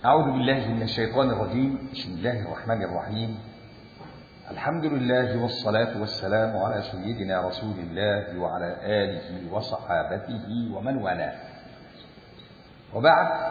أعوذ بالله من الشيطان الرجيم بسم الله الرحمن الرحيم الحمد لله والصلاة والسلام على سيدنا رسول الله وعلى آله وصحابته ومن والاه وبعد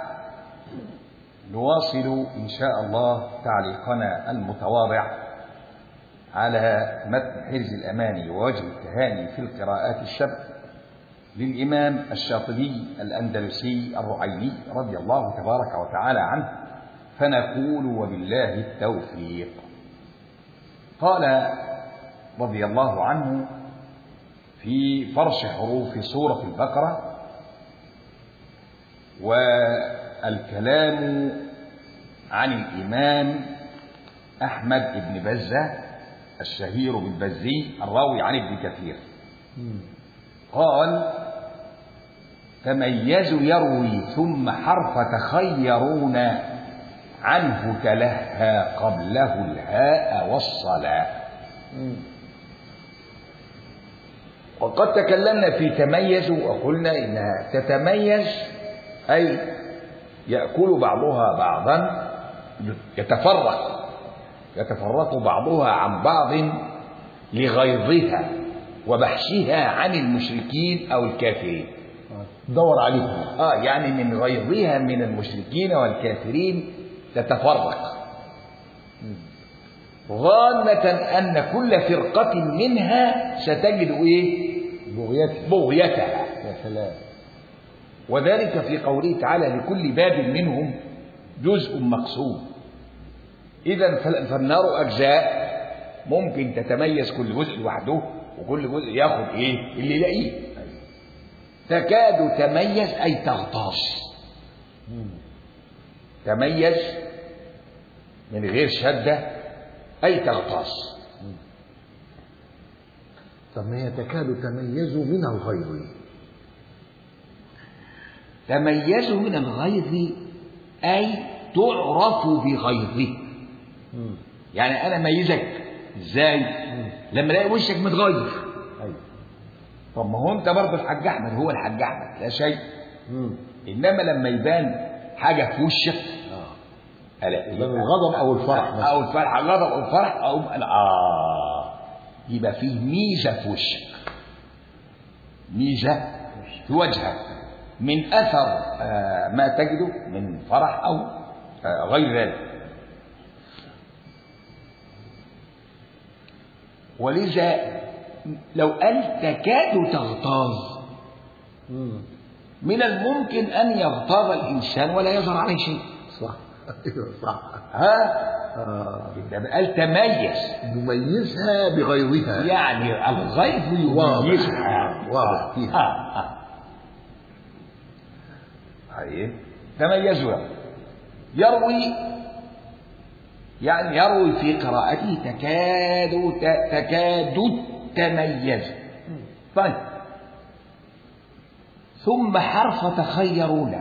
نواصل إن شاء الله تعليقنا المتواضع على متن حرز الأماني ووجه التهاني في القراءات السبع للإمام الشاطبي الأندلسي الرعيني رضي الله تبارك وتعالى عنه فنقول وبالله التوفيق قال رضي الله عنه في فرش حروف سورة البقرة والكلام عن الإمام أحمد بن بزة الشهير بالبزي الراوي عن ابن كثير قال تميزوا يروي ثم حرف تخيرون عنه تلهى قبله الهاء والصلاة وقد تكلمنا في تميز وقلنا إنها تتميز أي يأكل بعضها بعضا يتفرق يتفرق بعضها عن بعض لغيظها وبحثها عن المشركين أو الكافرين دور عليهم آه يعني من غيظها من المشركين والكافرين تتفرق ظانة أن كل فرقة منها ستجد إيه؟ بغيتها بغيتها يا سلام وذلك في قوله تعالى لكل باب منهم جزء مقسوم إذا فالنار أجزاء ممكن تتميز كل جزء لوحده وكل جزء ياخد إيه اللي يلاقيه تكاد تميز أي تغطاس تميز من غير شدة أي تغطاس طب ما هي تكاد تميز من الغيظ تميزوا من الغيظ أي تعرف بغيظه يعني أنا ميزك إزاي لما الاقي وشك متغير ايوه طب ما هو أنت برضه الحاج أحمد هو الحاج أحمد لا شيء مم. إنما لما يبان حاجة في وشك اه ألاقي يبان الغضب أو الفرح مثلا. أو الفرح الغضب أو الفرح أو أنا آه يبقى فيه ميزة في وشك ميزة في وجهك من أثر آه ما تجده من فرح أو آه غير ذلك ولذا لو قال تكاد تغتاظ مم. من الممكن أن يغتاظ الإنسان ولا يظهر عليه شيء صح ايوه صح ها آه. ده قال تميز نميزها بغيظها يعني الغيظ واضح. يميزها واضح فيها. آه. آه. طيب تميزوا يروي يعني يروي في قراءته تكاد ت- تكاد تميز طيب ثم حرف تخيرون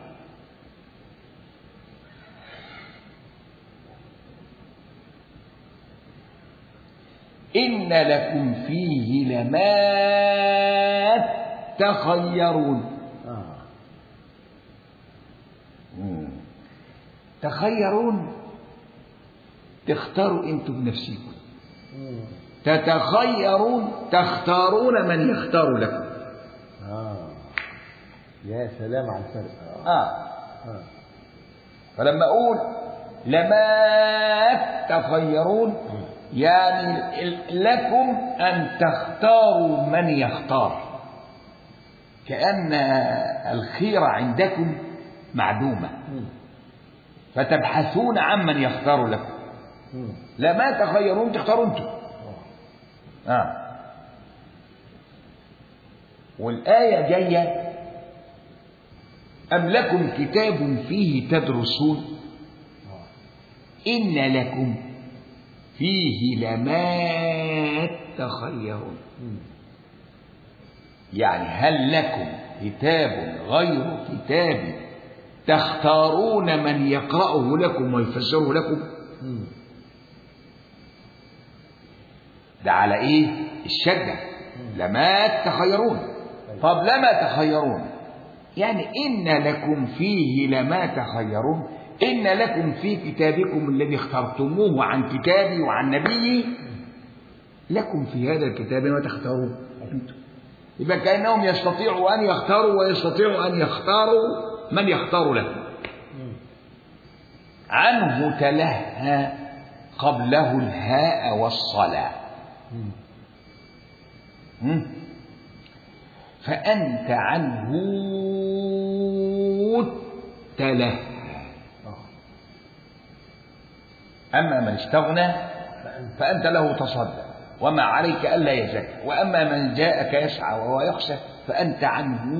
إن لكم فيه لما تخيرون آه. تخيرون تختاروا انتم بنفسكم مم. تتخيرون تختارون من يختار لكم اه يا سلام على الفرق اه, آه. آه. فلما أقول لما تخيرون يعني ال- لكم أن تختاروا من يختار كأن الخيرة عندكم معدومة مم. فتبحثون عمن يختار لكم مم. لما تخيرون تختاروا انتم آه. والآية جاية أم لكم كتاب فيه تدرسون إن لكم فيه لما تخيرون مم. يعني هل لكم كتاب غير كتاب تختارون من يقرأه لكم ويفسره لكم مم. ده على ايه الشدة لما تخيرون طب لما تخيرون يعني إن لكم فيه لما تخيرون إن لكم في كتابكم الذي اخترتموه عن كتابي وعن نبيي لكم في هذا الكتاب ما تختارون أنتم يبقى كأنهم يستطيعوا أن يختاروا ويستطيعوا أن يختاروا من يختار لهم عنه تلهى قبله الهاء والصلاة مم. فأنت عنه تلهى أما من استغنى فأنت له تصدى وما عليك ألا يزكى وأما من جاءك يسعى وهو يخشى فأنت عنه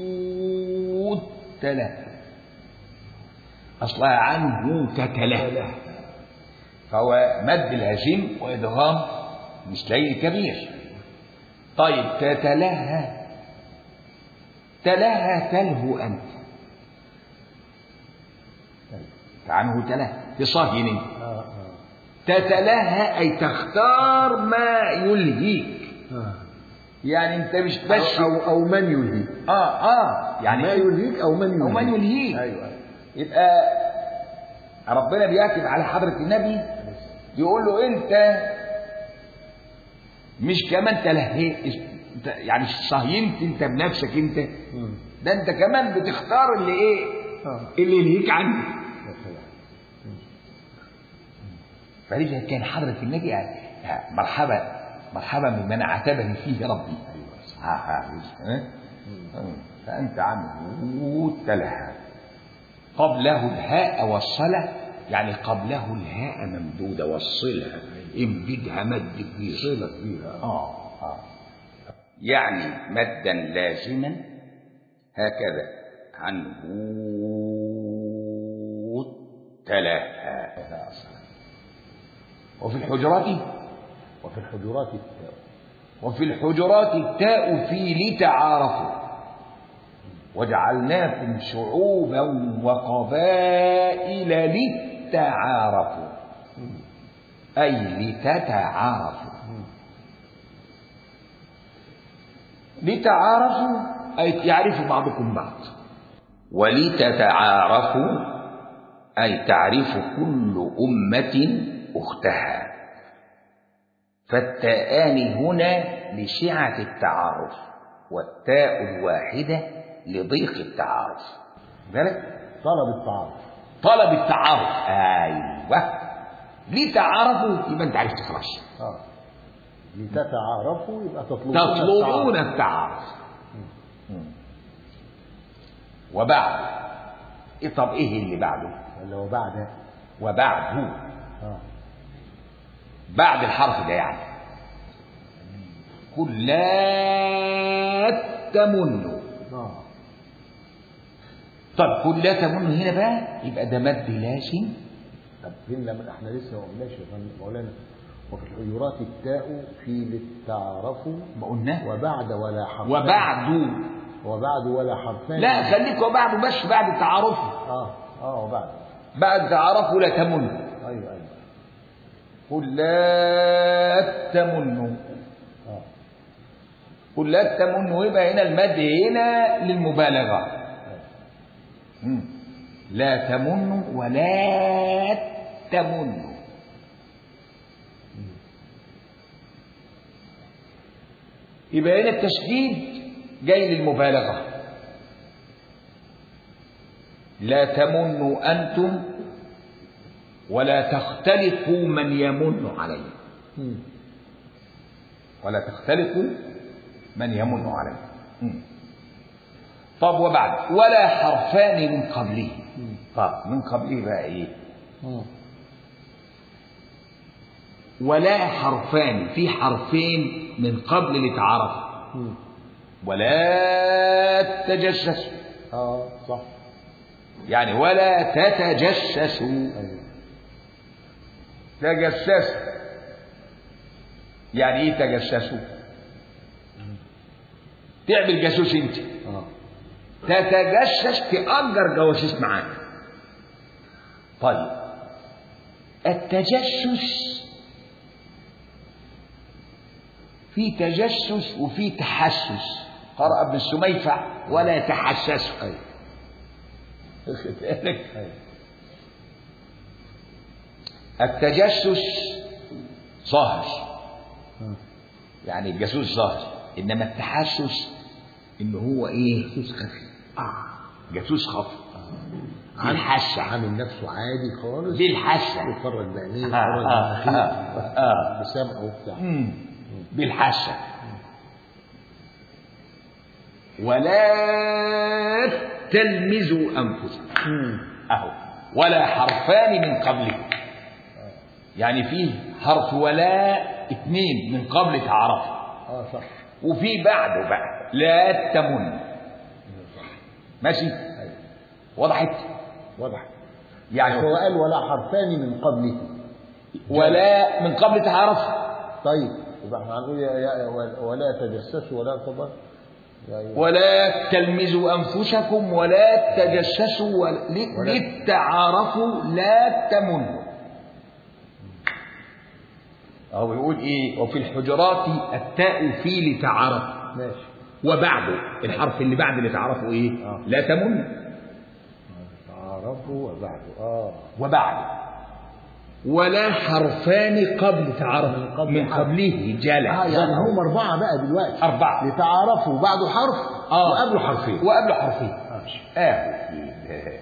تلهى أصلها عنه تتلهى فهو مد لازم وإدغام مثلي كبير طيب تتلهى تلهى تلهو أنت عنه تلهى تصهين آه آه تتلهى أي تختار ما يلهيك آه. يعني أنت مش بس أو, أو, أو من يلهيك آه آه يعني ما يلهيك أو من يلهيك أو من يلهيك أيوه أيوه يبقى ربنا بيعتب على حضرة النبي يقول له أنت مش كمان تلهيت انت يعني صهينت انت بنفسك انت مم. ده انت كمان بتختار اللي ايه آه. اللي يلهيك عنه يا سلام فلذا كان حضرة النبي يعني يعني مرحبا مرحبا بمن عاتبني فيه ربي ها ها ها؟ فأنت عنه تلهى قبله الهاء والصلة يعني قبله الهاء ممدودة والصلة امددها مد كبير صلة كبيرة آه آه يعني مدا لازما هكذا عنه تلهى وفي الحجرات وفي الحجرات التاء وفي الحجرات التاء في لتعارفوا وجعلناكم شعوبا وقبائل لتعارفوا أي لتتعارفوا لتعارفوا أي يعرف بعضكم بعض ولتتعارفوا أي تعرف كل أمة أختها فالتاءان هنا لسعة التعارف والتاء الواحدة لضيق التعارف ذلك طلب التعارف طلب التعارف أيوه لتعارفوا يبقى أنت عرفت خلاص اه لتتعارفوا يبقى تطلبون تطلبون التعارف. التعارف وبعد إيه طب ايه اللي بعده اللي هو بعد وبعده اه بعد الحرف ده يعني قل لا تمنوا اه طب قل لا تمنوا هنا بقى يبقى ده مد لازم طب فين لما احنا لسه ما قلناش يا فندم مولانا وفي الحجرات التاء في للتعارفوا ما قلنا وبعد ولا حرف وبعد وبعد ولا حرفان لا خليك وبعد بس بعد التعارف اه اه وبعد بعد تعارفوا لا تمنوا ايوه ايوه قل لا تمنوا اه قل لا تمنوا يبقى هنا المد هنا للمبالغة مم. لا تمنوا ولا تمنوا يبقى هنا التشديد جاي للمبالغة لا تمنوا أنتم ولا تختلقوا من يمن عليه مم. ولا تختلقوا من يمن عليه مم. طب وبعد ولا حرفان من قبله مم. طب من قبله بقى ايه مم. ولا حرفان في حرفين من قبل لتعارف مم. ولا تجسسوا اه صح يعني ولا تتجسسوا ايوه تجسسوا يعني ايه تجسسوا تعمل جاسوس انت اه تتجسس تأجر جواسيس معاك طيب التجسس في تجسس وفي تحسس قرأ ابن السميفع ولا تحسسوا ايوه واخد بالك ايوه التجسس ظاهر مم. يعني الجاسوس ظاهر انما التحسس ان هو ايه جاسوس خفي آه. جاسوس خفي عن- بالحاسة عامل نفسه عادي خالص بالحاسة يتفرج بعينيه آه، يتفرج آه، بمناخيره آه، آه. بسمعه وبتاع مم. بالحاسة ولا تلمزوا أنفسكم مم. أهو ولا حرفان من قبله يعني فيه حرف ولا اثنين من قبل تعرف اه صح وفي بعده بقى لا تمن ماشي ايوه وضحت واضح يعني هو قال ولا حرفان من قبله ولا من قبل تعرف طيب يبقى احنا هنقول يا يا ولا تجسسوا ولا تضر يعني ولا تلمزوا أنفسكم ولا تجسسوا ولا ولا- للتعارفوا لا تمنوا أو يقول إيه وفي الحجرات التاء في لتعارف ماشي وبعده الحرف اللي بعد لتعارفوا إيه آه. لا تمن تعرفوا وبعد اه وبعد ولا حرفان قبل تعارف من قبل من حرف. قبله جلا اه يعني هم اربعه بقى دلوقتي أربعة لتعارفوا بعده حرف آه. وقبله حرفين وقبله حرفين ماشي آه كده.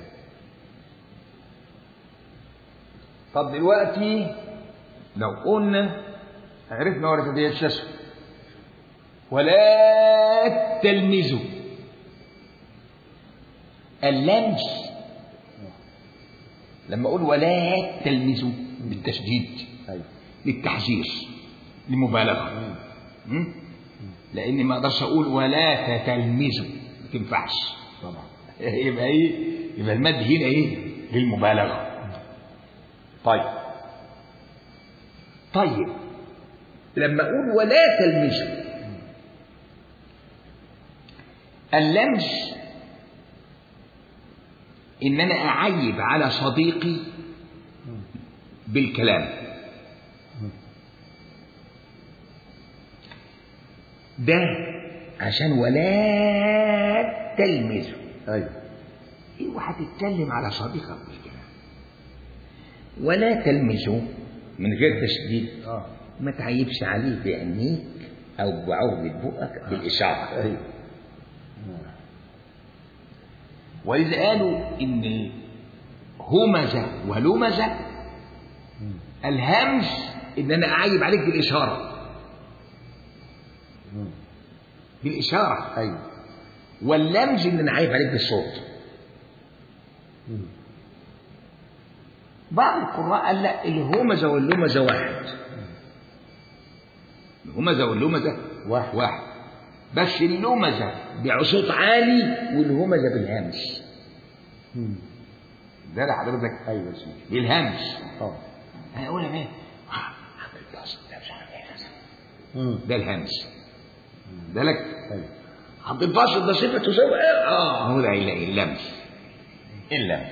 طب دلوقتي لو قلنا عرفنا ورقة دي الشاشة ولا تلمزوا اللمس لما اقول ولا تلمزوا بالتشديد ايوه للتحذير لمبالغه م? لاني ما اقدرش اقول ولا تتلمذوا ما تنفعش طبعا يبقى ايه يبقى المد هنا ايه للمبالغه طيب طيب لما اقول ولا تلمسوا اللمس ان انا اعيب على صديقي بالكلام ده عشان ولا تلمسوا ايوه اوعى تتكلم على صديقك بالكلام ولا تلمسوا من غير تشديد اه ما تعيبش عليه بعينيك او بعوض بقك بالاشاره ايوه ولذا قالوا ان همزه ولمزه الهمز ان انا اعيب عليك بالاشاره مم. بالاشاره ايوه واللمز ان انا اعيب عليك بالصوت مم. بعض القراء قال لا الهمزه واللمزه واحد الهمزه واللمزه واحد واحد بس اللمزه بصوت عالي والهمزه بالهمس مم. ده لحضرتك ايوه يا سيدي بالهمس اه هقول ايه مم. ده الهمس ده لك ايوه حطيت باسط ده صفه تساوي ايه اه هو ده هيلاقي اللمس اللمس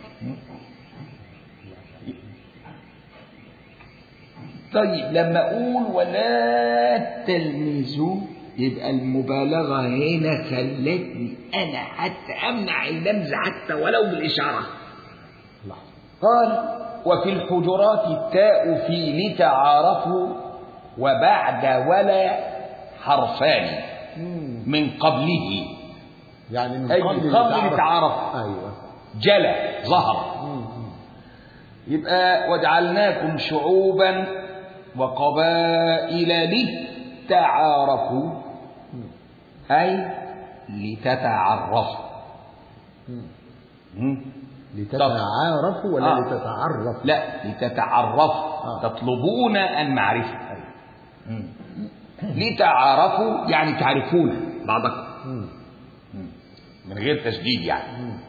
طيب لما اقول ولا تلمزوا يبقى المبالغه هنا خلتني انا حتى امنع اللمز حتى ولو بالاشاره لحظه قال وفي الحجرات التاء في لتعارفوا وبعد ولا حرفان مم. من قبله يعني من أي قبل من قبل لتعرف. لتعارف. ايوه جلى ظهر مم. مم. يبقى وجعلناكم شعوبا وقبائل لتعارفوا أي لتتعرفوا مم. مم. لتتعارفوا ولا آه. لتتعرفوا لا لتتعرفوا آه. تطلبون المعرفة مم. لتعارفوا يعني تعرفون بعضكم مم. من غير تشديد يعني مم.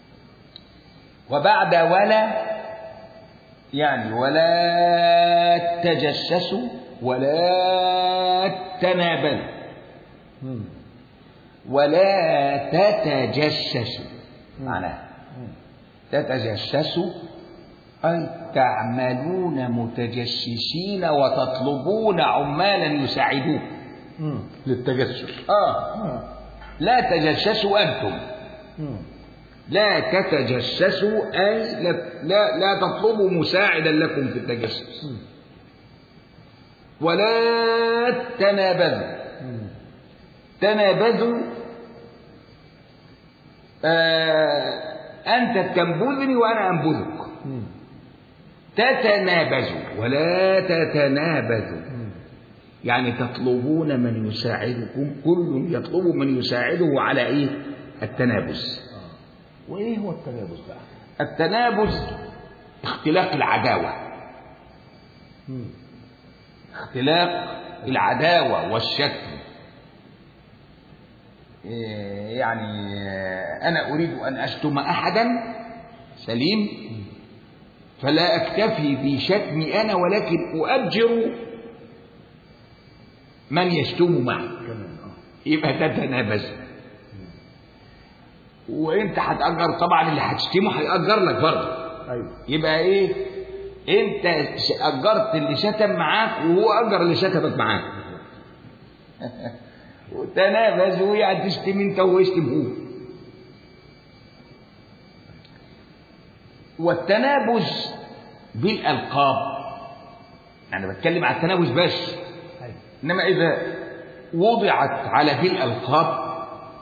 وبعد ولا يعني ولا تجسسوا ولا تنابلوا مم. ولا تتجسسوا مم. معناها مم. تتجسسوا أي تعملون متجسسين وتطلبون عمالا يساعدوكم مم. للتجسس آه مم. لا تجسسوا أنتم مم. لا تتجسسوا أي لا, لا, لا تطلبوا مساعدا لكم في التجسس ولا تنابذوا تنابذوا آه أنت تنبذني وأنا أنبذك تتنابزوا ولا تتنابذوا يعني تطلبون من يساعدكم كل يطلب من يساعده على ايه التنابز وايه هو التنابز بقى؟ التنابز اختلاق العداوه اختلاق العداوه والشتم إيه يعني انا اريد ان اشتم احدا سليم فلا اكتفي بشتمي انا ولكن اؤجر من يشتم معي كمان اه يبقى تتنابز وانت هتأجر طبعا اللي هتشتمه هيأجر لك برضه ايوه يبقى ايه انت ش- اجرت اللي شتم معاك وهو اجر اللي شتمك معاك وتنابزوا يعني تشتم انت وهو يشتم هو والتنابز بالالقاب انا بتكلم على التنابز بس ايوه انما اذا وضعت على ذي الالقاب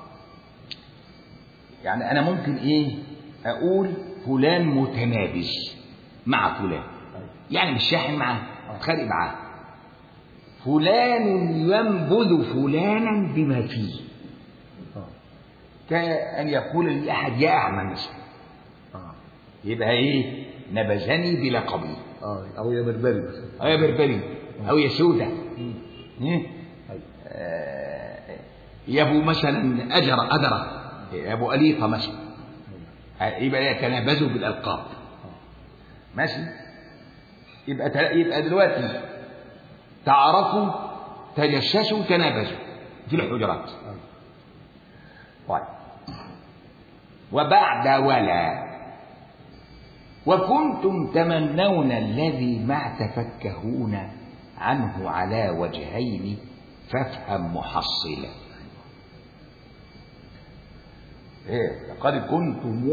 يعني انا ممكن ايه اقول فلان متنابز مع فلان ايوه يعني مش شاحن معاه اتخانق معاه فلان ينبذ فلانا بما فيه اه كأن يقول لي أحد يا أعمى مثلا اه يبقى إيه نبذني بلقبي اه او يا بربري مثلا أو يا بربري أو يا سودة مم. إيه؟ ايوه آه، يا أبو مثلا أجر أدرة يا أبو أليطة مثلا ايوه يبقى يتنابزوا بالألقاب اه ماشي يبقى تل- يبقى دلوقتي تعرفوا تجسسوا تنابزوا في الحجرات ايوه طيب وبعد ولا وكنتم تمنون الذي ما تفكهون عنه على وجهين فافهم محصلا إيه لقد كنتم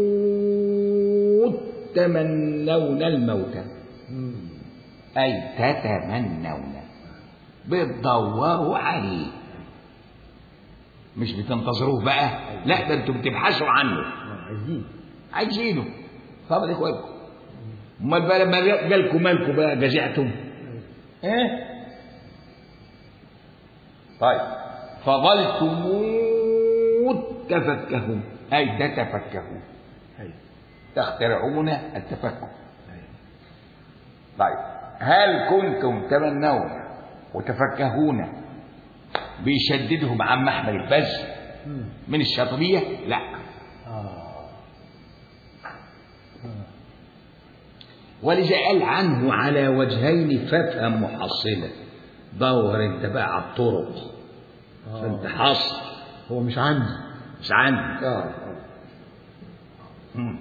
تمنون الموت مم. أي تتمنون بتدوروا عليه مش بتنتظروه بقى لا ده انتم بتبحثوا عنه اه عايزين عايزينه طب دي كويس امال بقى لما جالكم مالكم بقى جزعتم ايه طيب فظلتم تفكهون اي تتفكهون ايوه تخترعون التفكه ايوه طيب هل كنتم تمنون وتفكهون بيشددهم عن محمل البز مم. من الشاطبية لا اه ولذا قال عنه على وجهين فافهم محصلا دور انت بقى على الطرق عشان اه تحصل هو مش عندي مش عندي اه اه مم.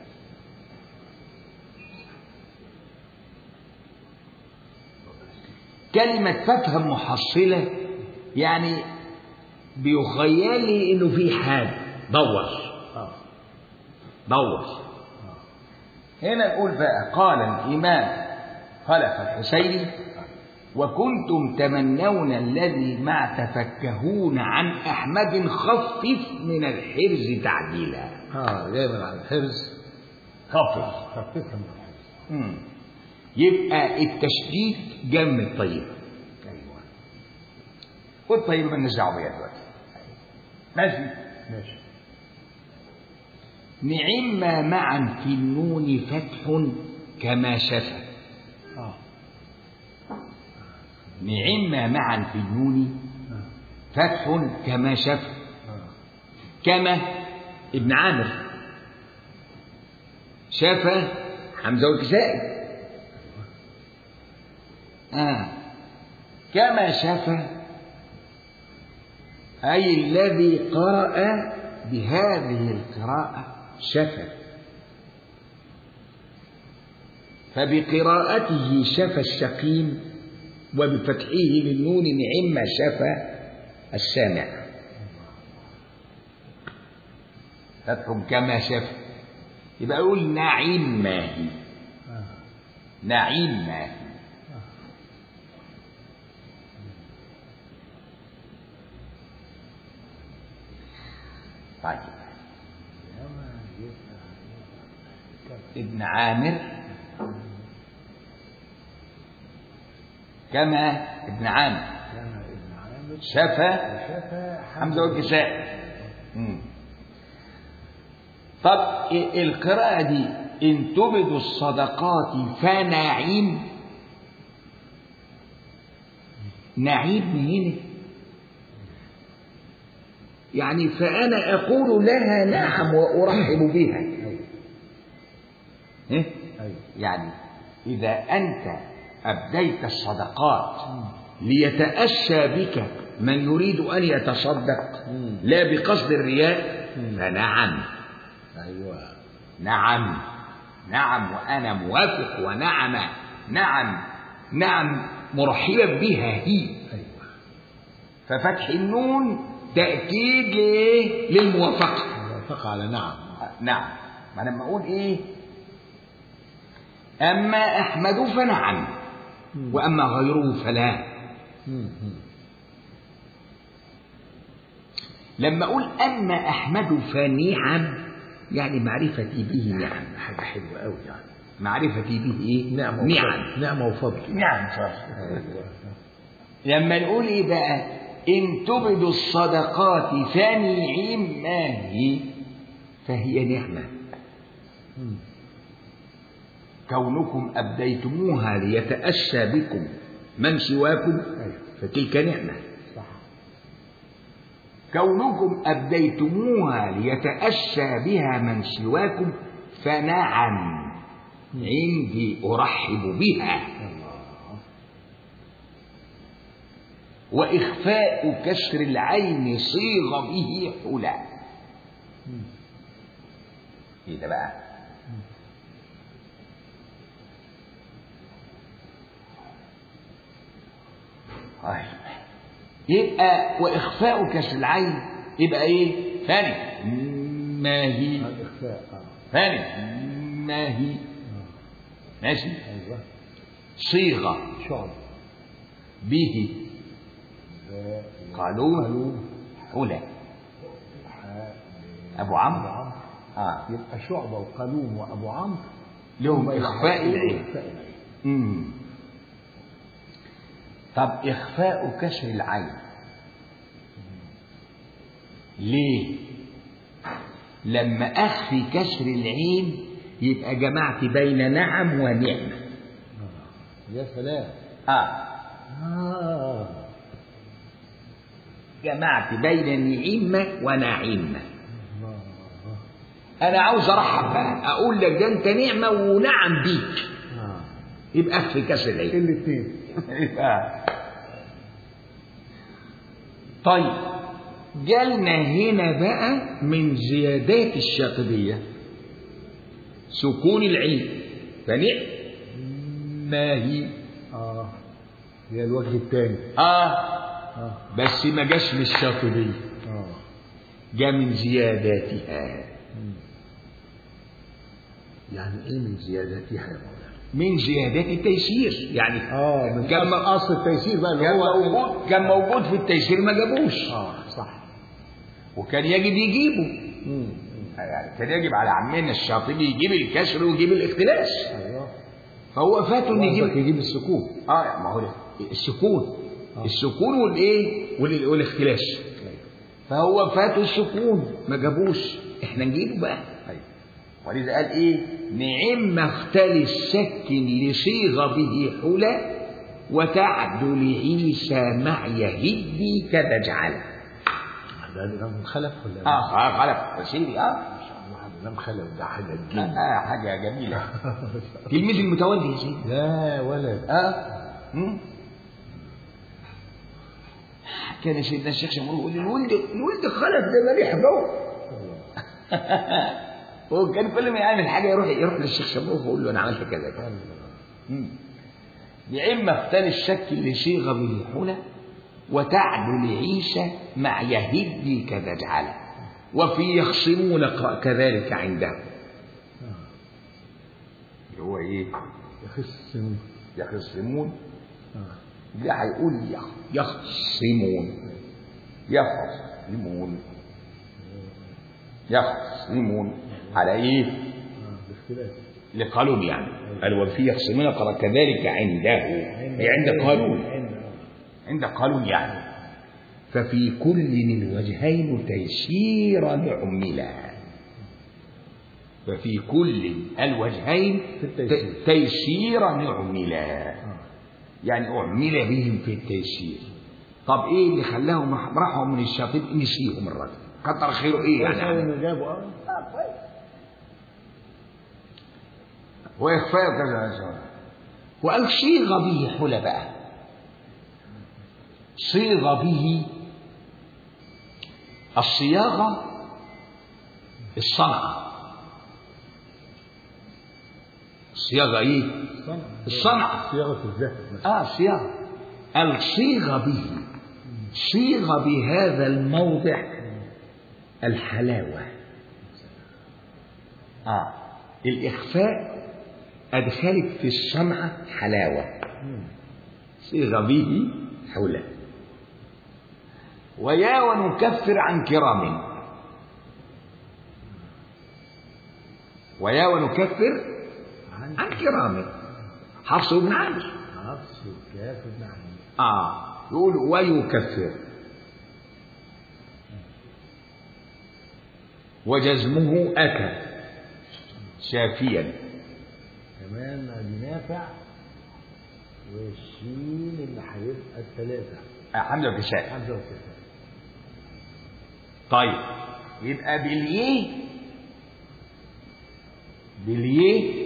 كلمة فافهم محصلة يعني بيخيل لي انه في حاجة دور اه دور هنا نقول بقى قال الإمام خلف الحسيني وكنتم تمنون الذي مع تفكهون عن أحمد خفف من الحرز تعديلا اه جاي من على الحرز خفف خففها من الحرز مم. يبقى التشديد جم الطيب ايوه والطيب ما دعوه بيها دلوقتي ماشي ماشي نعم معا في النون فتح كما شفى اه نعم معا في النون اه فتح كما شفى اه كما ابن عامر شفى حمزة والكسائي آه. كما شفى أي الذي قرأ بهذه القراءة شفى فبقراءته شفى السقيم وبفتحه للنون نعم شفى السامع فتح كما شاف يبقى يقول نعيم ماهي آه. نعيم ماهي طيب إنما يبقى- ابن عامر كما ابن عامر كما ابن عامر شفى شفى حمزة والكساء مم. طب إيه القراءة دي إن تبدوا الصدقات فنعيم نعيم هنا يعني فأنا أقول لها نعم وأرحب بها أيوة إيه؟ أيوة يعني إذا أنت أبديت الصدقات ليتأسى بك من يريد أن يتصدق مم. لا بقصد الرياء مم. فنعم أيوة نعم نعم وأنا موافق ونعم نعم نعم مرحبا بها هي أيوة ففتح النون تأكيد لإيه؟ للموافقة موافقة على نعم نعم ما لما أقول إيه أما أحمد فنعم مم. وأما غيره فلا مم. مم. لما أقول أما أحمد فنعم يعني معرفتي به نعم حاجة حلوة أوي يعني معرفتي به إيه؟ نعمة نعم وفضل. نعمة وفضل نعم أيوة لما نقول إيه بقى إن تبدوا الصدقات فنعم ما هي فهي نعمة مم. كونكم أبديتموها ليتأسى بكم من سواكم أيوة فتلك نعمة صح كونكم أبديتموها ليتأسى بها من سواكم فنعم عندي أرحب بها الله وإخفاء كسر العين صيغ به حلى مم. إيه ده بقى طيب يبقى وإخفاء كسر العين يبقى إيه ثاني ما هي الإخفاء آه. ثاني ما هي آه. ماشي أيوة صيغة شعب به باء قالون قالون حلى حاء أبو عمرو أبو عمرو آه يبقى شعبة وقالون وأبو عمرو لهم هم إخفاء العين إخفاء العين مم. طب إخفاء كسر العين ليه؟ لما أخفي كسر العين يبقى جمعت بين نعم ونعمة آه. يا سلام آه آه جمعت بين نعمة ونعيمة الله أنا عاوز أرحب بقى أقول لك ده أنت نعمة ونعم بيك آه. يبقى أخفي كسر العين الاثنين آه. طيب جالنا هنا بقى من زيادات الشاطبية سكون العين فنعم ما هي اه هي الوجه الثاني آه اه بس ما جاش من الشاطبية اه جاء من زياداتها مم. يعني ايه من زيادتها يا مولانا من زيادات التيسير يعني اه من كان اصل, أصل التيسير بقى اللي كان هو موجود كان موجود في التيسير ما جابوش اه صح وكان يجب يجيبه مم. يعني كان يجب على عمنا الشاطبي يجيب الكسر ويجيب الاختلاس ايوه فهو فاته ان قصدك يجيب يجيب السكون اه ما هو ده السكون آه. السكون والايه وال- والاختلاس ايوه فهو فاته السكون ما جابوش احنا نجيبه بقى ايوه ولذا قال ايه نعم اختل السك لصيغ به حلى وتعدل عيسى مع يهدي كذا جعل ده الامام خلف ولا اه اه غلط سيدي اه ما شاء الله الامام خلف ده حاجه آه، تجيب آه حاجه جميله تلميذ المتولي يا سيدي لا ولد اه مم. كان سيدنا الشيخ شمرو يقول لي الولد الولد خلف ده مالي حجوه هو كان كل ما يعمل حاجه يروح يروح للشيخ شمرو ويقول له انا عملت كذا كذا مم. لعم اختل الشك اللي صيغ به حلى وتعدل عيسى مع يهدي كذا جعله وفي يخصمون اقرأ كذلك عنده اللي هو ايه يخصم يخصمون آه. لا هيقول يخ- يخصمون يخصمون يخصمون على ايه آه. باختلاف لقانون يعني قال وفي يخصمون اقرأ كذلك عنده أي عند قانون عند عند قانون يعني ففي كل الوجهين تيسيرا عملا ففي كل الوجهين في التيسير. ت- تيسيرا عملا آه. يعني أعمل بهم في التيسير طب ايه اللي خلاهم راحوا من الشاطئ نسيهم الرجل كتر خيره ايه كويس أوي يعني إنه جابوا اه ويخفى كذا يا شباب. وقال صيغ به حلى بقى صيغ به الصياغة الصنعة الصياغة ايه؟ صنع الصنعة صياغة الذهب مثلا اه صياغة الصيغ به صيغ بهذا الموضع الحلاوة اه الإخفاء أدخلت في الصنعة حلاوة مم. صيغ به حوله ويا ونكفر عن كرام ويا ونكفر عن عن كرام حفص بن عامر عطس الكاف بن عمرو آه يقول ويكفر وجزمه أتى شافيا كمان ادي نافع والشين اللي هيبقى الثلاثة آه، حمزة وكساء حمزة وكساء طيب يبقى باليه باليه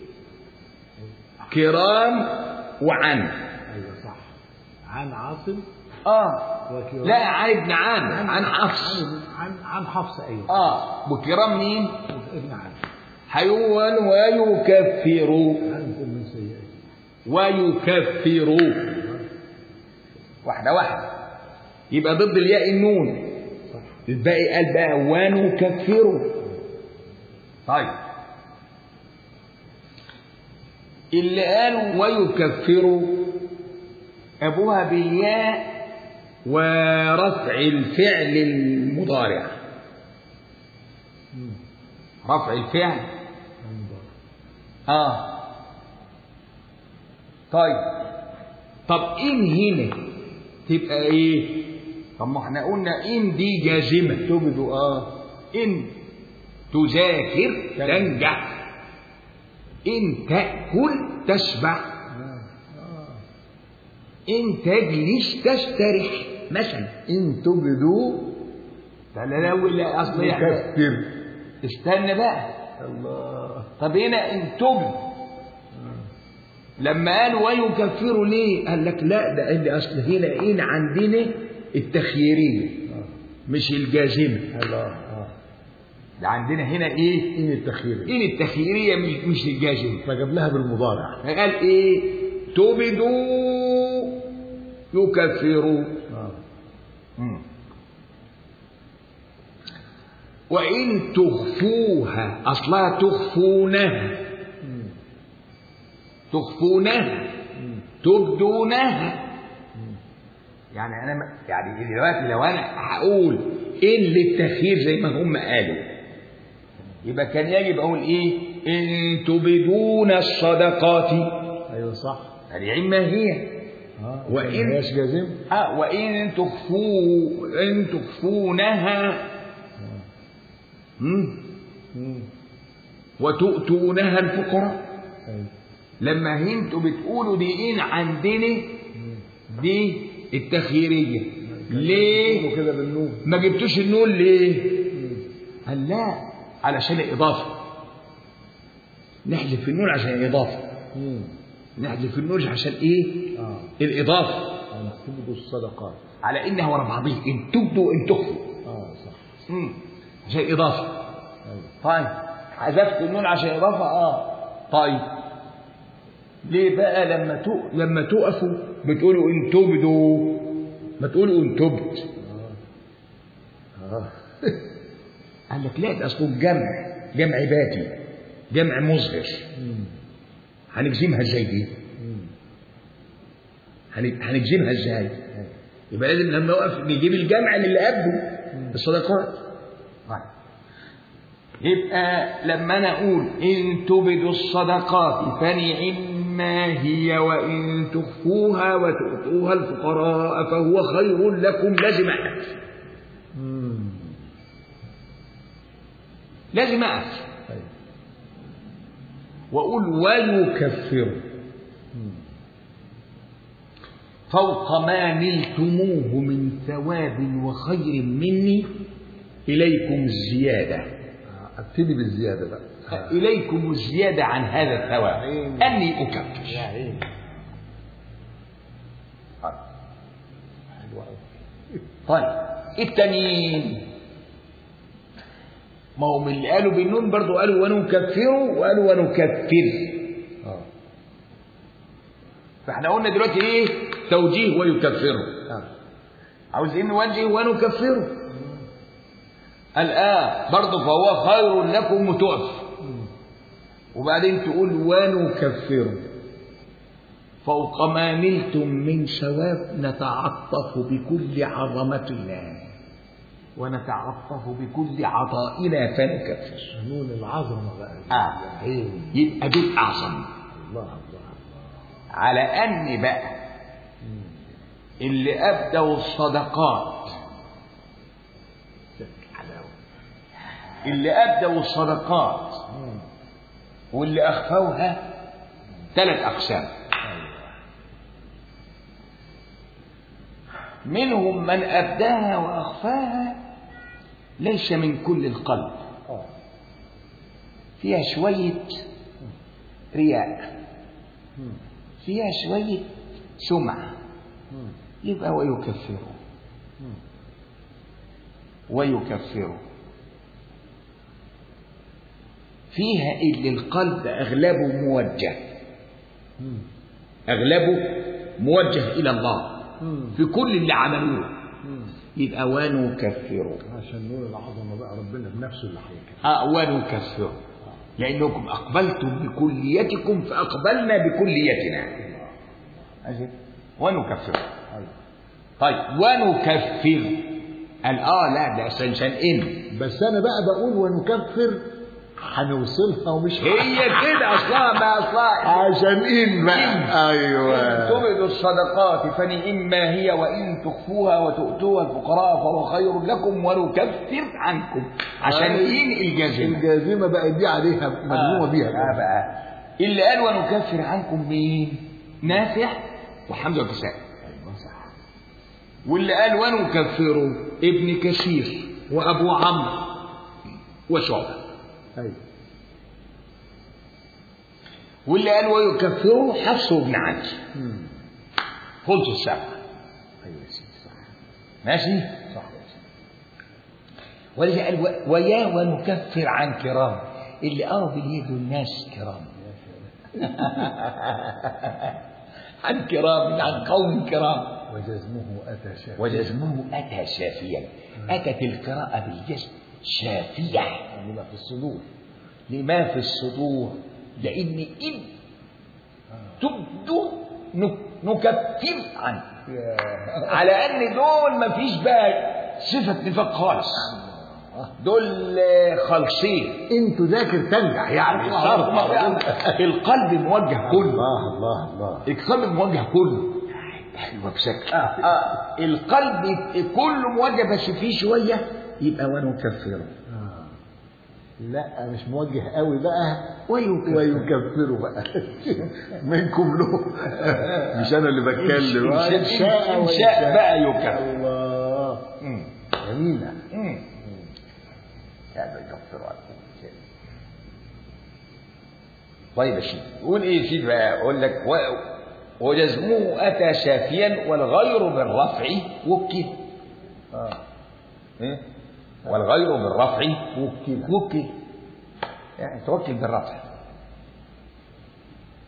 كرام وعن ايوه صح عن عاصم اه وكرام لا عن ابن عامر عن حفص عن عن حفص ايوه اه وكرام مين ابن عامر حيوان ويكفر عنكم من سيئات ويكفر واحدة واحدة يبقى ضد الياء النون صح الباقي قال بقى ونكفر طيب اللي قالوا ويكفر أبوها بالياء ورفع الفعل المضارع مم. رفع الفعل المضارع. اه طيب طب ان هنا تبقى ايه طب ما احنا قلنا ان دي جازمه تبدو اه ان تذاكر تنجح ان تاكل تشبع آه. آه. ان تجلس تستريح مثلا ان تبدوا لا لا لا ولا اصل يعني يكفر استنى بقى الله طب هنا ان تبد لما قالوا ويكفروا ليه؟ قال لك لا ده اللي اصل هنا ان عندنا التخييريه آه. مش الجازمه الله اه ده عندنا هنا ايه؟ ان التخيير ان التخييريه مش مش الجازمه فجاب لها بالمضارع قال ايه؟ تبدوا يكفروا اه مم. وإن تخفوها أصلها تخفونها مم. تخفونها مم. تبدونها يعني انا م- يعني دلوقتي لو انا هقول ان للتخيير زي ما هم قالوا يبقى كان يجب اقول ايه ان تبدون الصدقات ايوه صح العلم ما هي اه وإن- ما هياش جازم اه وان تخفوا ان تخفونها مم، مم. وتؤتونها الفقراء ايوه لما انتوا بتقولوا دي ان عندنا مم. دي التخييريه ليه يقولوا كده بالنون ما جبتوش النون ليه مم. قال لا علشان الإضافة نحذف النون عشان الإضافة مم. نحذف النون عشان إيه اه الإضافة أن تبدوا الصدقات على إنها ورا بعضيه إن تبدوا إن تخفوا اه صح مم. عشان الإضافة ايوه طيب حذفت النون عشان إضافة آه طيب ليه بقى لما تو... لما تقفوا بتقولوا إن تبدوا ما تقولوا إن تبت اه اه قال لك لا ده اصله جمع جمع باتي جمع مظهر مم. هنجزمها ازاي دي؟ مم. هن- هنجزمها ازاي؟ يبقى لازم لما نقف نجيب الجمع من اللي قبله الصدقات يبقى لما انا اقول ان تبدوا الصدقات فنعما هي وان تخفوها وتؤتوها الفقراء فهو خير لكم لازم اقف مم. لازم اقف أيوة. واقول ويكفر مم. فوق ما نلتموه من ثواب وخير مني اليكم الزياده آه، ابتدي بالزياده بقى آه. إليكم الزيادة عن هذا الثواب عين. أني أكفر يا عيني حلوة أوي. طيب التانيين ما هم اللي قالوا بالنون برضو قالوا ونكفر وقالوا ونكفر اه فاحنا قلنا دلوقتي ايه توجيه ويكفره آه. عاوزين نوجه ونكفره الآن برضو فهو خير لكم وتقف مم. وبعدين تقول ونكفر فوق ما نلتم من ثواب نتعطف بكل عظمتنا ونتعطف بكل عطائنا فنكفر نون العظمه بقى آه. يا عيني يبقى دول أعظم الله الله الله على أن بقى مم. اللي أبدوا الصدقات حلاوه اللي أبدوا الصدقات مم. واللي أخفوها ثلاث أقسام ايوه منهم من أبداها وأخفاها ليس من كل القلب اه فيها شوية رياء مم. فيها شوية سمعة مم. يبقى ويكفره مم. ويكفره فيها اللي القلب أغلبه موجه مم. أغلبه موجه إلى الله مم. في كل اللي عملوه مم. يبقى ونكفره عشان نور العظمه بقى ربنا بنفسه اللي هيكفي آه ونكفره لأنكم أقبلتم بكليتكم فأقبلنا بكليتنا ماشي ونكفره ايوه طيب ونكفر قال اه لا ده عشان عشان ان بس انا بقى بقول ونكفر هنوصلها ومش هي كده اصلها ما اصلها عشان ان بقى إن ايوه تبدوا الصدقات فنعما هي وان تخفوها وتؤتوها الفقراء فهو خير لكم ونكفر عنكم عشان ان الجازمه الجازمه بقى دي عليها مجموعه بيها آه بقى اللي قال ونكفر عنكم مين؟ نافع وحمزه وكساء ايوه صح واللي قال ونكفر ابن كثير وابو عمرو وشعبه ايوه واللي قال ويكفره حفص بن علي مم. قلت السبعه ايوه يا سيدي صح ماشي صح يا سيدي ولذا قال و- ويا ونكفر عن كرام اللي اه باليد الناس كرام عن كرام عن قوم كرام وجزمه اتى شافيا وجزمه اتى شافيا اتت القراءه بالجزم شافيه يعني بقى في الصدور لما في الصدور لان ان تبدو نك- نكفر عنه يا على ان دول ما فيش بقى صفه نفاق خالص دول خالصين ان تذاكر تنجح يعني شرط القلب موجه كله الله الله الله القلب موجه كله ايوه بشكل آه آه القلب كله موجه بس فيه شويه يبقى ونكفره آه. لا مش موجه قوي بقى ويكفر ويكفروا بقى منكم له مش انا اللي بتكلم إن آه، شاء- إن شاء بقى يكفر. الله مم. جميلة مم. يعني يكفروا عنكم طيب يا سيدي قول ايه يا سيدي بقى اقول لك و... وجزمه اتى شافيا والغير بالرفع وكل اه إيه؟ والغير بالرفع وكل وكل يعني توكل بالرفع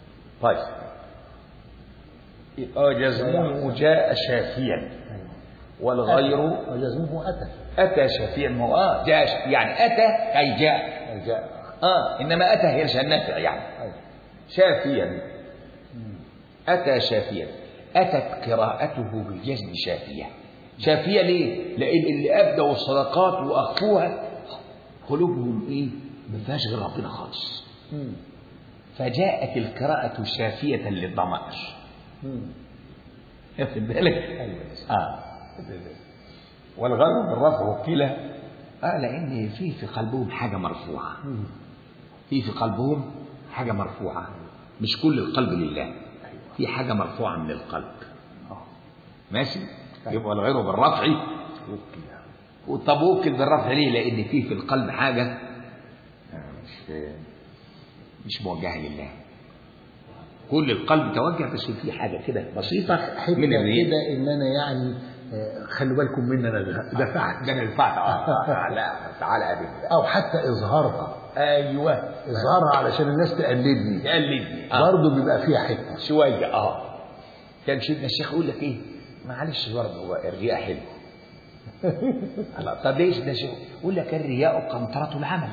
طيب يبقى جزمه جاء شافيا والغير وجزمه أتى أتى شفيع ما هو آه جاء ش- يعني أتى أي جاء جاء آه إنما أتى هي عشان نفع يعني أيوة. شافيا أتى شافيا أتت قراءته بالجزم شافية شافية ليه؟ لأن اللي أبدوا الصدقات وأخفوها قلوبهم إيه؟ ما فيهاش غير ربنا خالص مم. فجاءت القراءة شافية للضمائر مم. واخد بالك؟ أيوة. آه والغرب بالرفع وكلا آه لأن في في قلبهم حاجة مرفوعة مم. في في قلبهم حاجة مرفوعة مش كل القلب لله في حاجة مرفوعة من القلب آه. ماشي يبقى الغير بالرفع وكلا طب وكل بالرفع ليه لأن في في القلب حاجة آه، مش مش موجهة لله كل القلب توجه بس في حاجة كده بسيطة حتة من الريح كده إن أنا يعني آه، خلوا بالكم مني أنا دفعت ده انا دفعت آه، آه، لا تعالى قابلني أو حتى إظهارها ايوه إظهارها علشان الناس تقلدني قلدني آه. برضه بيبقى فيها حكمة شويه اه كان سيدنا الشيخ يقول لك ايه معلش برضه هو الرياء حلو الله طب ليش ده شيخ يقول لك الرياء قنطرة العمل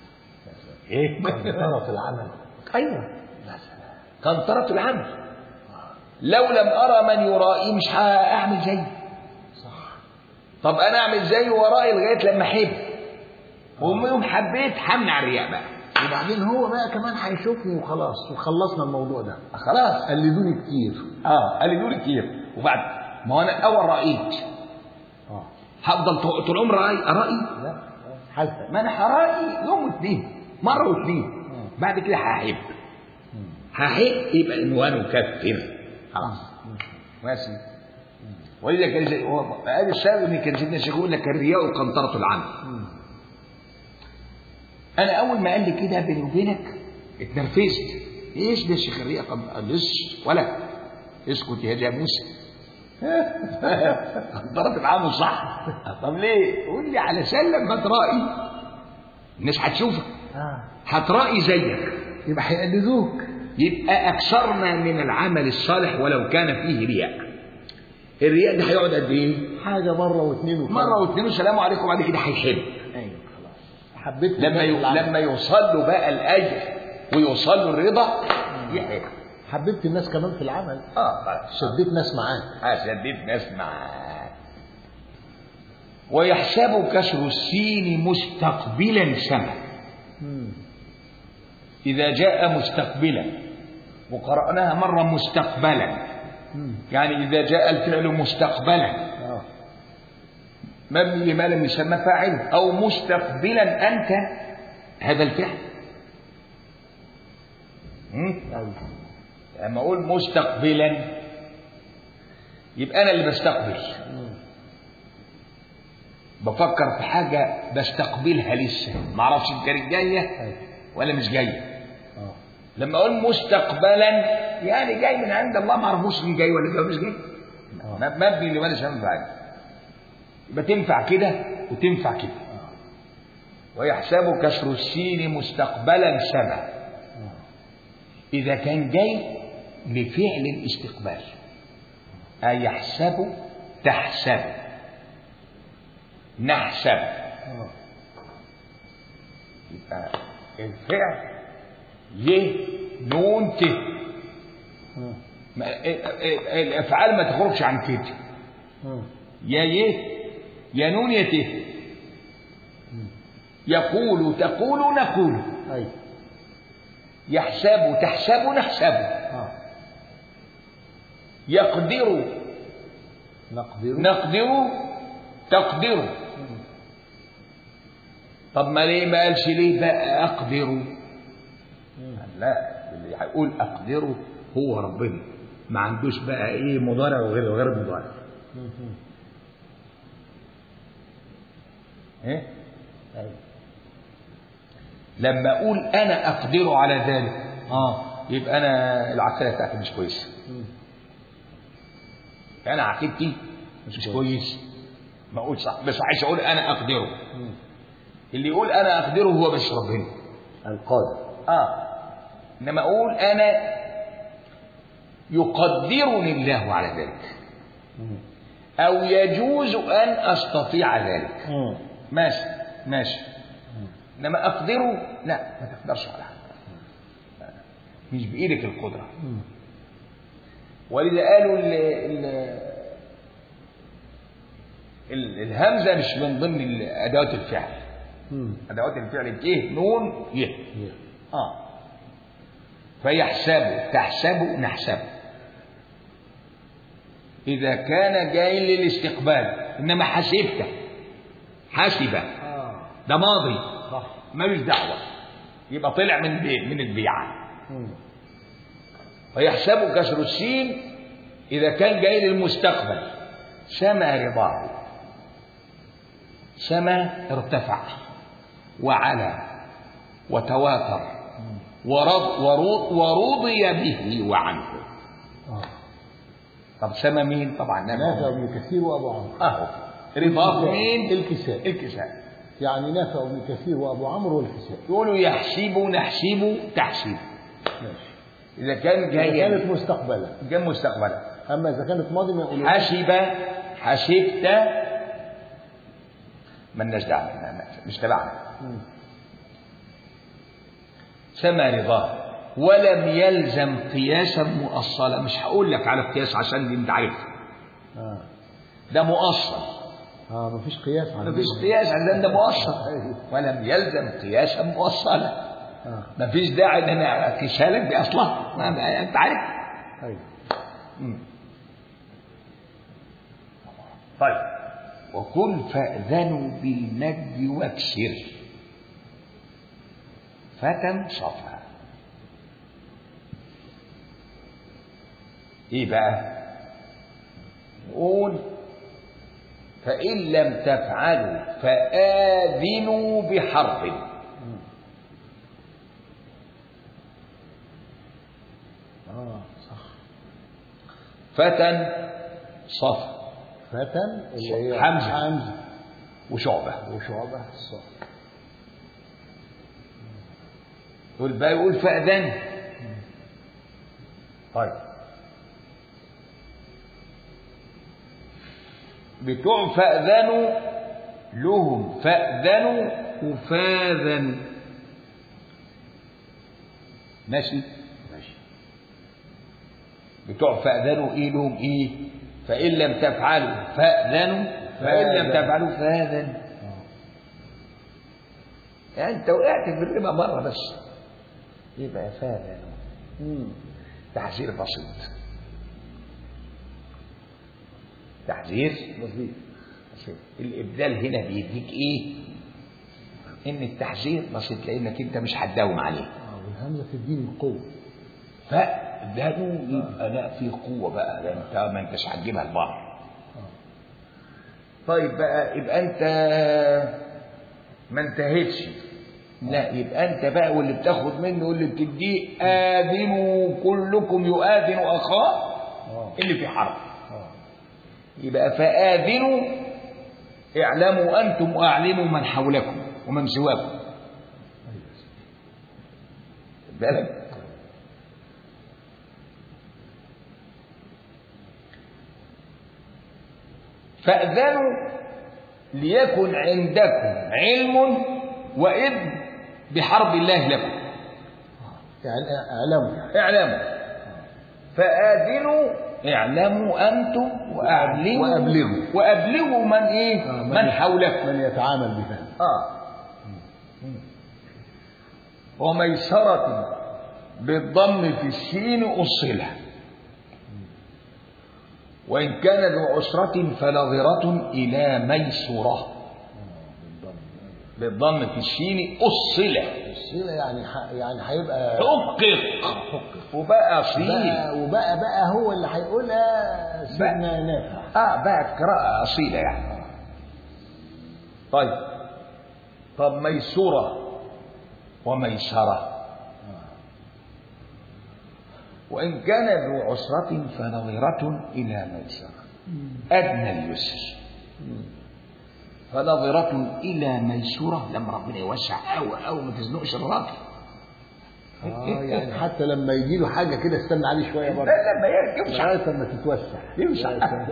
ايه طرف العمل ايوه قنطرة العمل لو لم ارى من يرائي مش هاعمل زيه صح طب انا اعمل زيه ورائي لغايه لما احب ومن يوم حبيت همنع الرياء بقى وبعدين هو بقى كمان هيشوفني وخلاص وخلصنا الموضوع ده خلاص قلدوني كتير اه قال لي دول كتير وبعد ما هو انا اول رايت اه هفضل طول طول عمري راي ارائي لا حالتك ما انا هراي يوم واثنين مره واثنين بعد كده هحب هحب يبقى عنوان مكفر خلاص ماشي ولذا كان زي- هو هذا السبب ان كان سيدنا الشيخ يقول لك الرياء قنطره العمل انا اول ما قال لي كده بيني وبينك اتنرفزت ايش ده يا شيخ الرياء قنطره قال لي "اسكت ولا اسكت يا جاموس قنطره العمل صح طب ليه؟ قول لي علشان لما ترائي الناس هتشوفك اه هترائي زيك يبقى هيقلدوك يبقى أكثرنا من العمل الصالح ولو كان فيه رياء الرياء ده هيقعد قد إيه؟ حاجة مرة واثنين وثلاثة مرة واثنين والسلام عليكم وبعد كده هيحب ايوه خلاص حبيت لما ي... لما يوصل له بقى الأجر ويوصل له الرضا يحب حببت الناس كمان في العمل اه شديت ناس معاك هشدد ناس معاك ويحسب كسر السين مستقبلا سما إذا جاء مستقبلا وقرأناها مرة مستقبلا يعني إذا جاء الفعل مستقبلا اه مبني لما لم يسمى فاعله أو مستقبلا أنت هذا الفعل هم؟ ايوه لما أقول مستقبلا يبقى أنا اللي بستقبل بفكر في حاجة بستقبلها لسه ما اعرفش إن كانت جاية ايوه ولا مش جاية اه لما أقول مستقبلا يعني جاي من عند الله ما اعرفوش إن جاي ولا جاي ولا مش جاي اه ما- مبني لما لم فاعل يبقى تنفع كده وتنفع كده ويحسب كسر السين مستقبلا سما إذا كان جاي لفعل الاستقبال أي يحسب تحسب نحسب اه يبقى الفعل ي نون ت اه ما- ال- ال- الافعال ما تخرجش عن كده اه يا ي يا نون يا ت يقول تقول نقول ايوه يحسب تحسب نحسب اه يقدر نقدر نقدر تقدر طب ما ليه ما قالش ليه بقى اقدر لا اللي هيقول اقدر هو ربنا ما عندوش بقى ايه مضارع وغير غير مضارع ايه ايوه لما اقول انا اقدر على ذلك اه يبقى انا العقيده بتاعتي مش كويسه انا عقيدتي مش, مش كويس ما اقول صح بس عايز اقول انا اقدره اللي يقول انا اقدره هو بس ربنا القادر اه انما اقول انا يقدرني الله على ذلك أو يجوز أن أستطيع ذلك مم. ماشي ماشي إنما أقدره لا ما تقدرش على حاجة مش بإيدك القدرة مم. ولذا قالوا ال ال ال الهمزة مش من ضمن ال- أدوات الفعل مم. أدوات الفعل ب نون ي هي. آه فيحسب تحسب نحسب إذا كان جاي للاستقبال إنما حسبت حسب اه ده ماضي صح ملوش دعوة يبقى طلع من بي من البيعة مم. فيحسب كسر السين إذا كان جاي للمستقبل سما رضاه سما ارتفع وعلى وتواتر ورض ورض ورضي به وعنه اه طب سما مين طبعا نافع نافع بن كثير وابو عمرو اهو رضاه مين الكساء الكساء يعني نافع بن كثير وابو عمرو والكساء يقولوا يحسب نحسب تحسب ماشي اذا كان إذا جاي كانت مستقبلا جاي مستقبلا اما اذا كانت ماضي ما يقولوا حسب حسبت مالناش دعوه ما- ما- مش تبعنا مم. سما رضاه ولم يلزم قياسا مؤصلا مش هقول لك على القياس عشان دي انت عارف اه ده مؤصل اه مفيش قياس عندنا. مفيش قياس عشان ده مؤصل أيوه. ولم يلزم قياسا مؤصلا اه مفيش داعي ان انا اقيسها لك باصلها ما- ما- انت عارف ايوه مم. طيب وكن فأذنوا بالمد واكسر فتى صفا ايه بقى نقول فإن لم تفعلوا فآذنوا بحرب اه صح فتى صفا فتى اللي هي حمزة. حمزه وشعبة وشعبه صح والباقي يقول فأذن طيب بتوع فأذنوا لهم فأذنوا وفاذن ماشي ماشي بتوع فأذنوا ايه لهم ايه فإن لم تفعلوا فأذنوا فإن لم فاذن. تفعلوا فاذن اه يعني انت وقعت في الربا مرة بس يبقى فاذنوا مم. تحذير بسيط تحذير بسيط بسيط الابدال هنا بيديك ايه ان التحذير بسيط لانك انت مش هتداوم عليه اه والهمزه تديني القوه فأذنوا يبقى لا في قوة بقى ده انت ما انتش هتجيبها البحر طيب بقى يبقى انت ما انتهتش لا يبقى انت بقى واللي بتاخد منه واللي بتديه آذنوا كلكم يؤذن أخاه اه اللي في حرب اه يبقى فآذنوا اعلموا أنتم وأعلموا من حولكم ومن سواكم ايوه خد بالك فأذنوا ليكن عندكم علم وإذن بحرب الله لكم يعني اعلموا يعني اعلموا فآذنوا اعلموا أنتم وأعلموا وأبلغوا. وأبلغوا من إيه آه، من حولكم من يتعامل بهذا آه وميسرة بالضم في السين أصلها وإن كان ذو عسرة فنظرة إلى ميسورة بالضم في السين أصلها الصيغه يعني ح... يعني هيبقى حقق وبقى صيل بقى وبقى بقى هو اللي هيقولها سيدنا نافع اه بقى قراءة أصيلة يعني طيب طب ميسورة وميسرة وإن كان ذو عسرة فنظرة إلى ميسرة أدنى اليسر فنظرة إلى ميسورة لما ربنا يوسع أو أو ما تزنقش الراجل اه يعني حتى لما يجي له حاجه كده استنى عليه شويه برضه لا لما يمشي لغايه لما تتوسع يمشي. يا سلام.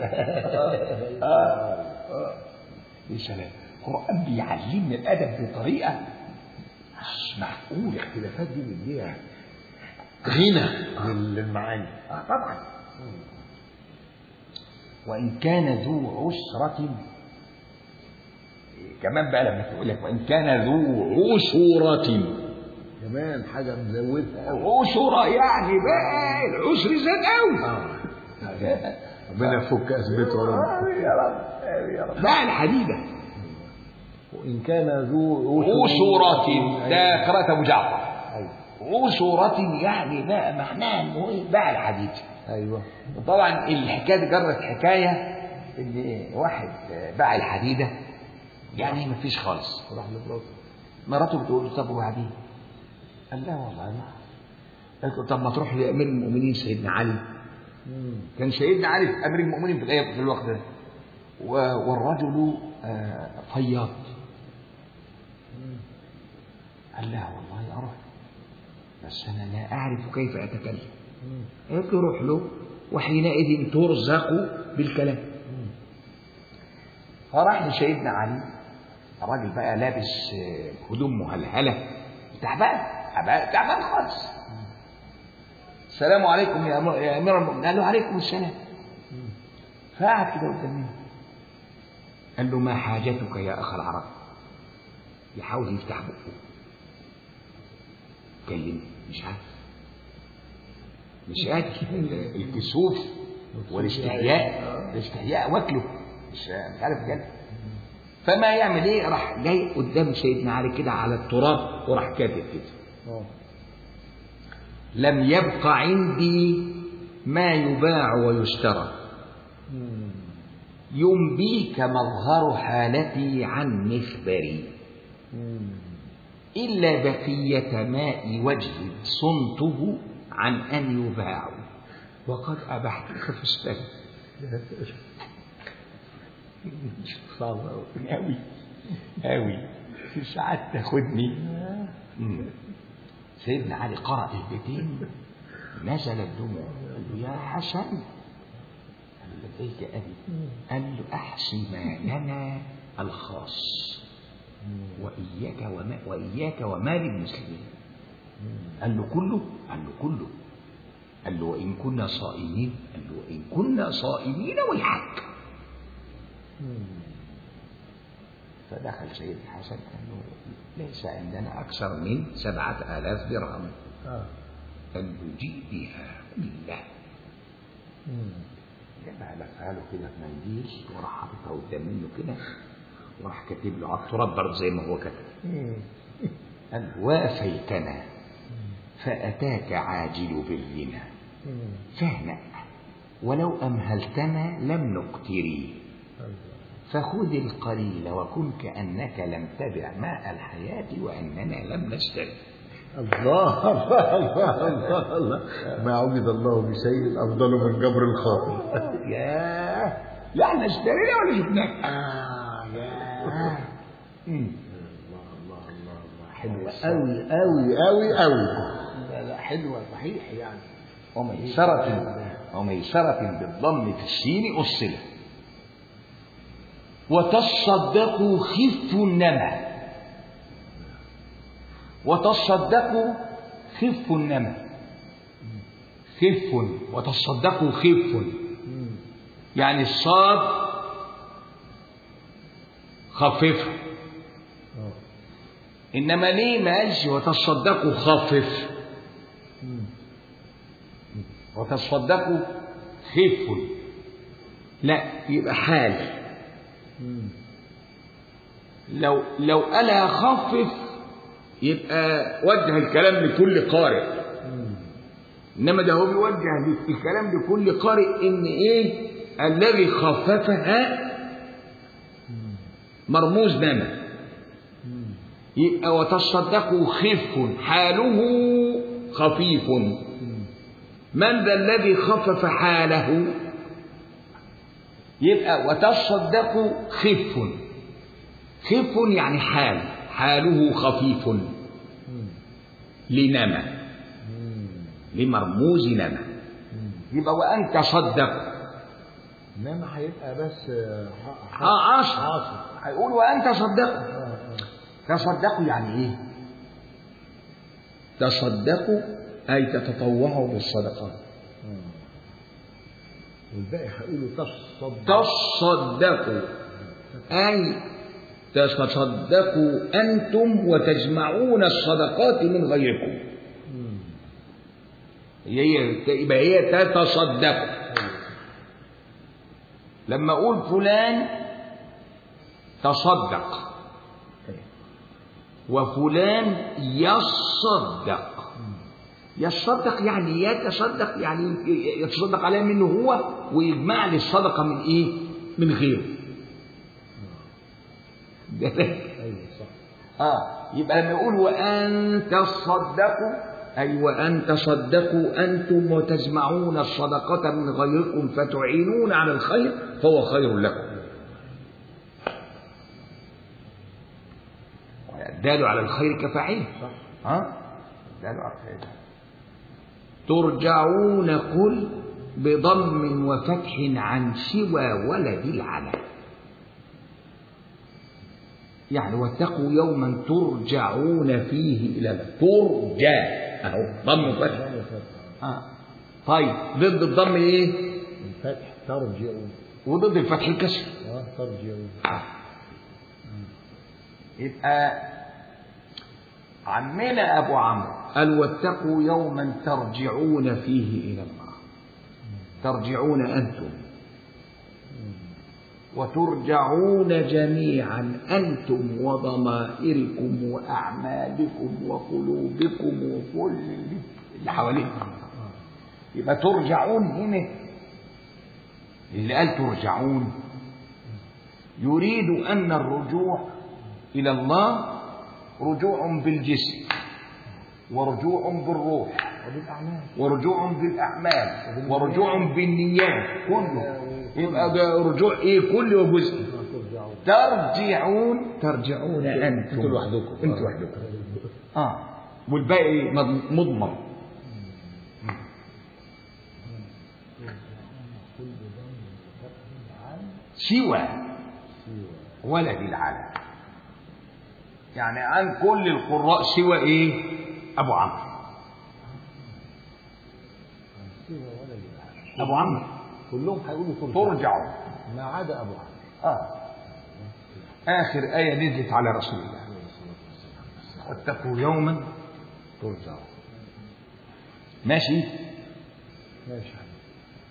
يا سلام القرآن بيعلمنا الأدب بطريقة مش معقولة الاختلافات دي بتديها غنى للمعاني آه طبعا وإن كان ذو عسرة كمان بقى لما تقول لك وإن كان ذو عسرة كمان حاجه مزودها قوي عسرة يعني بقى العسر زاد قوي ربنا يفك اثبته يا رب يا رب يا رب بقى الحديدة وان كان ذو عسرة ده قراءة أبو جعفر ايوه عسرة يعني بقى معناها انه ايه بقى الحديد ايوه طبعا الحكايه دي جرت حكايه ان واحد باع الحديده يعني ما فيش خالص راح لمراته مراته بتقول له طب وبعدين؟ قال لا والله ما قالت له طب ما تروح لامير المؤمنين سيدنا علي كان سيدنا علي في امير المؤمنين في الآية- في الوقت ده و- والرجل آه، فياض قال لا والله اروح بس انا لا اعرف كيف اتكلم قالت له روح له وحينئذ ترزق بالكلام فراح لسيدنا علي الراجل بقى لابس آه، هدوم مهلهله تعبان تعبان تعبان خالص السلام عليكم يا أم- يا امير المؤمنين قال له عليكم السلام فقعد كده قدام منه قال له ما حاجتك يا اخ العرب يحاول يفتح بقه كلمني مش عارف مش قادر ال- الكسوف والاستحياء الاستحياء واكله مش مش عارف كده فما يعمل ايه راح جاي قدام سيدنا علي كده على التراب وراح كاتب كده اه لم يبق عندي ما يباع ويشترى ينبيك مظهر حالتي عن مخبري إلا بقية ماء وجه صنته عن أن يباع وقد أبحتك فاشتري صعب قوي أوي أوي ساعات تاخدني مم. سيدنا علي قرأ البيتين نزل الدموع قال له يا حسن قال له لبيك أبي قال له أحسي ما لنا الخاص وإياك وما وإياك ومال المسلمين قال له كله قال له كله قال له وإن كنا صائمين قال له وإن كنا صائمين ويحك فدخل سيد الحسن قال له ليس عندنا أكثر من سبعة آلاف درهم اه قال له جيء بها كلها جابها لفها له كده في منديل وراح حاططها قدام منه كده وراح كاتب له على التراب برضه زي ما هو كتب قال له وافيتنا فأتاك عاجل بالغنى فاهنأ ولو أمهلتنا لم نقتري فخذ القليل وكن كأنك لم تبع ماء الحياة وأننا لم نشتري الله الله الله الله الله ما عبد الله بشيء افضل من جبر الخاطر ياه لا احنا اشترينا ولا شفناه اه يا مم. الله الله الله الله حلوه قوي قوي قوي قوي لا لا حلوه صحيح يعني وميسرة وميسرة بالضم في السين أصلة وتصدقوا خف النمى وتصدقوا خف النمى خف وتصدقوا خف يعني الصاد خففه اه انما ليه ما قالش وتصدقوا خفف وتصدقوا خف لا يبقى حال لو لو قالها خفف يبقى وجه الكلام لكل قارئ انما ده هو بيوجه الكلام لكل قارئ ان ايه الذي خففها مرموز نما يبقى وتصدقوا خف حاله خفيف من ذا الذي خفف حاله يبقى وتصدقوا خف خف يعني حال حاله خفيف لنما لمرموز نما يبقى وأن تصدقوا انما هيبقى بس آه، ح- ح- اه عصر عاصر هيقول وأن تصدقوا اه اه تصدقوا يعني إيه؟ تصدقوا أي تتطوعوا بالصدقات آه. والباقي هيقولوا تصدق تصدقوا أي تتصدقوا أنتم وتجمعون الصدقات من غيركم مم. هي يبقى هي تتصدق لما أقول فلان تصدق وفلان يصدق يتصدق يعني يتصدق يعني يتصدق عليه منه هو ويجمع لي الصدقة من إيه؟ من غيره ايوه صح آه يبقى لما يقول وأن تصدقوا أي وأن تصدقوا أنتم وتجمعون الصدقة من غيركم فتعينون على الخير فهو خير لكم الدال على الخير كفاعله صح ها الدال على الخير ترجعون قل بضم وفتح عن سوى ولد العلم يعني واتقوا يوما ترجعون فيه الى الله ترجع اهو ضم وفتح لا يفتح. آه. طيب ضد الضم ايه الفتح ترجعوا وضد الفتح الكسر اه ترجعوا آه. يبقى عمنا ابو عمرو قال واتقوا يوما ترجعون فيه الى الله ترجعون انتم وترجعون جميعا انتم وضمائركم واعمالكم وقلوبكم وكل اللي حواليكم يبقى ترجعون هنا اللي قال ترجعون يريد ان الرجوع الى الله رجوع بالجسم ورجوع بالروح وبالاعمال ورجوع بالاعمال ورجوع بالنيات كله يبقى ده رجوع ايه كل وجزء ترجعوا ترجعون ترجعون انتم انتوا لوحدكم انتوا لوحدكم اه والباقي مض- مضمر سوى ولد العالم يعني عن كل القراء سوى ايه ابو عمرو ابو عمرو كلهم هيقولوا ترجعوا ترجعوا ما عدا ابو عمرو اه اخر ايه نزلت على رسول الله واتقوا يوما ترجعوا ماشي ماشي يا حبيبي.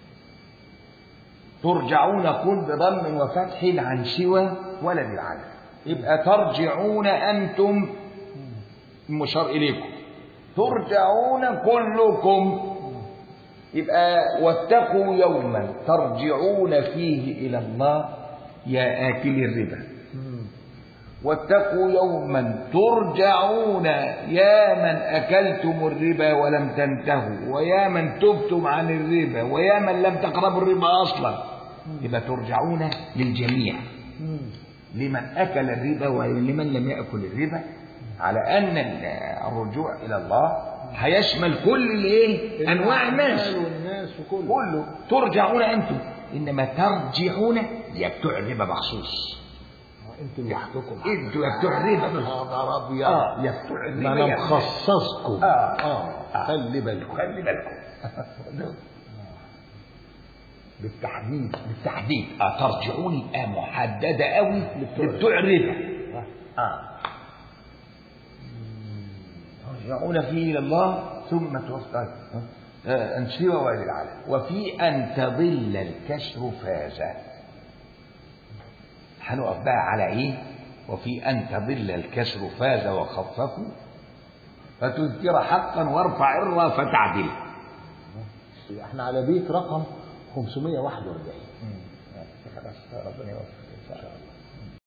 ترجعون قل بضم وفتح عن سوى ولد العالم يبقى ترجعون انتم مشار اليكم ترجعون كلكم يبقى واتقوا يوما ترجعون فيه الى الله يا اكل الربا مم. واتقوا يوما ترجعون يا من اكلتم الربا ولم تنتهوا ويا من تبتم عن الربا ويا من لم تقربوا الربا اصلا يبقى ترجعون للجميع مم. لمن اكل الربا ولمن لم ياكل الربا على ان الرجوع الى الله هيشمل كل الايه انواع الناس الأعمال والناس وكله كله ترجعون انتم انما ترجعون يا بتوع الربا مخصوص آه، انتوا لوحدكم انتوا يا بتوع الربا بس. نهار ابيض اه يا بتوع الربا ما انا يا مخصصكم آه. اه آه. خلي بالكم خلي بالكم بالتحديد بالتحديد اه ترجعون يبقى محدده قوي لبتوع الربا اه ترجعون فيه الى الله ثم توفى آه، ان سوى والد العالم وفي ان تضل الكسر فازا هنقف بقى على ايه وفي ان تضل الكسر فاز وخففوا فتذكر حقا وارفع الرا فتعدل احنا على بيت رقم 541 خلاص ربنا يوفقك ان شاء الله